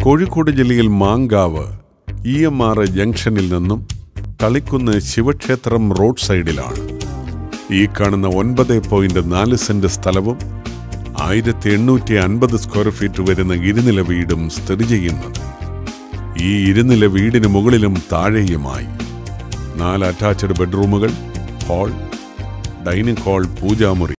കോഴിക്കോട് ജില്ലയിൽ Mankavu E M R ജംഗ്ഷനിൽ നിന്നും തളിക്കുന്ന് ശിവക്ഷേത്രം റോഡ് സൈഡിലാണ് ഈ കാണുന്ന ഒൻപത് പോയിന്റ് നാല് സെന്റ് സ്ഥലവും ആയിരത്തി എണ്ണൂറ്റി അൻപത് സ്ക്വയർ ഫീറ്റ് വരുന്ന ഇരുനില വീടും സ്ഥിതി ചെയ്യുന്നത് ഈ ഇരുനില വീടിന് മുകളിലും താഴെയുമായി നാല് അറ്റാച്ച്ഡ് ബെഡ്റൂമുകൾ ഹാൾ ഡൈനിങ് ഹാൾ പൂജാമുറി